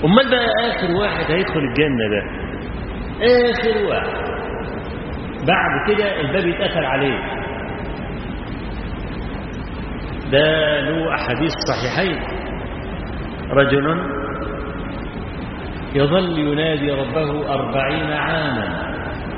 امال بقى اخر واحد هيدخل الجنه ده اخر واحد بعد كده الباب يتقفل عليه ده له احاديث صحيحين رجل يظل ينادي ربه أربعين عاما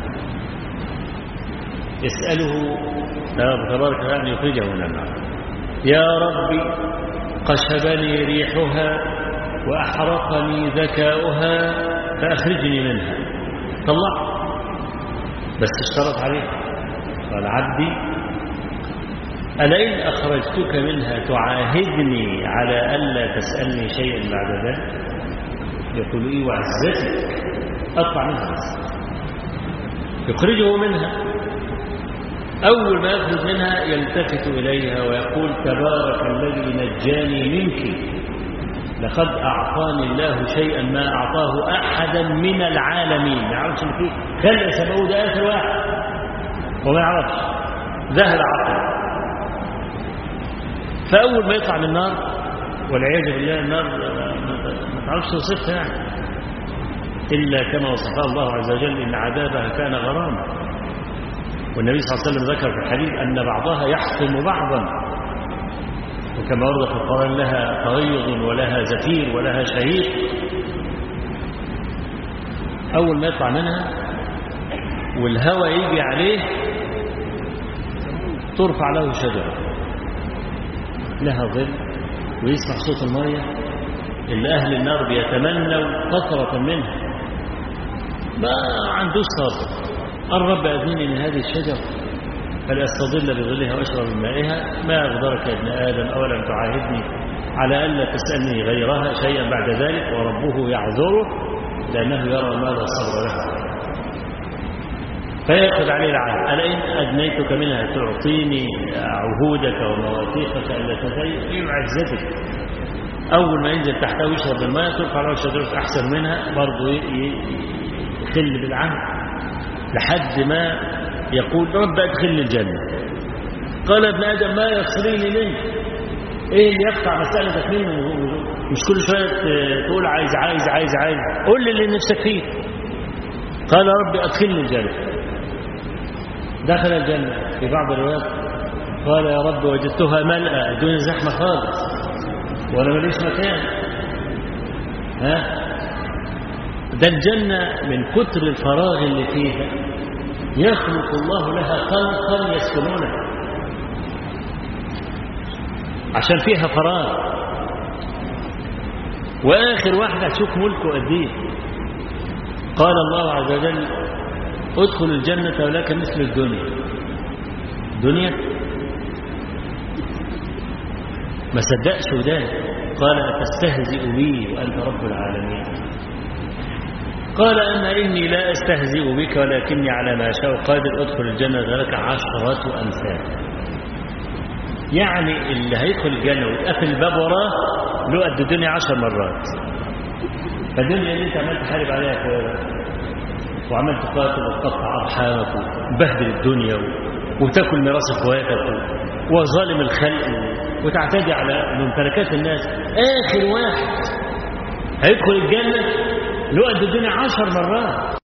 يسأله تبارك وتعالى أن يخرجه من النار يا ربي قشبني ريحها وأحرقني ذكاؤها فأخرجني منها طلع بس اشترط عليه قال عبدي ألئن أخرجتك منها تعاهدني على ألا تسألني شيئا بعد ذلك يقول إيه وعزتك أطلع منها بس يخرجه منها أول ما يخرج منها يلتفت إليها ويقول تبارك الذي نجاني منك لقد أعطاني الله شيئا ما أعطاه أحدا من العالمين ما يعرفش إن فيه خلى سبعه ده آخر واحد وما يعرفش ذهب عقله فأول ما يطلع من النار والعياذ بالله النار ما تعرفش توصفها يعني إلا كما وصفها الله عز وجل إن عذابها كان غراما والنبي صلى الله عليه وسلم ذكر في الحديث أن بعضها يحطم بعضا وكما ورد في القرآن لها تغيظ ولها زفير ولها شهيق أول ما يطلع منها والهوى يجي عليه ترفع له شجرة لها ظل ويسمع صوت المية اللي أهل النار بيتمنوا قطرة منها ما عندوش صبر الرب أذنني من هذه الشجرة فلأستظل بظلها وأشرب من مائها ما أغدرك يا ابن آدم أولم تعاهدني على ألا تسألني غيرها شيئا بعد ذلك وربه يعذره لأنه يرى ما لا صبر له فيأخذ عليه العهد ألئن أدنيتك منها تعطيني عهودك ومواثيقك ألا تزيد عزتك أول ما ينزل تحتها ويشرب الماء ترفع له شجرة أحسن منها برضه يخل بالعهد لحد ما يقول رب أدخلني الجنة قال ابن آدم ما يصريني منك إيه اللي يقطع مسألتك منه مش كل شوية تقول عايز عايز عايز عايز قول لي اللي نفسك فيه قال رب أدخلني الجنة دخل الجنة في بعض الروايات قال يا رب وجدتها ملأى دون زحمة خالص ولا ماليش مكان ها ده الجنة من كتر الفراغ اللي فيها يخلق الله لها خلقا يسكنونها عشان فيها فراغ واخر واحد هتشوف ملكه قد ايه قال الله عز وجل ادخل الجنة ولك مثل الدنيا دنيا ما صدقش وده قال أتستهزئ بي وأنت رب العالمين قال أما إني لا أستهزئ بك ولكني على ما شاء قادر أدخل الجنة لك عشرة أمثال يعني اللي هيدخل الجنة ويتقفل الباب وراه له قد الدنيا عشر مرات فالدنيا اللي انت عمال تحارب عليها كده وعمال تقاتل وتقطع ارحامك وتبهدل الدنيا وتاكل ميراث اخواتك وظالم الخلق وتعتدي على ممتلكات الناس اخر واحد هيدخل الجنه له قد الدنيا عشر مرات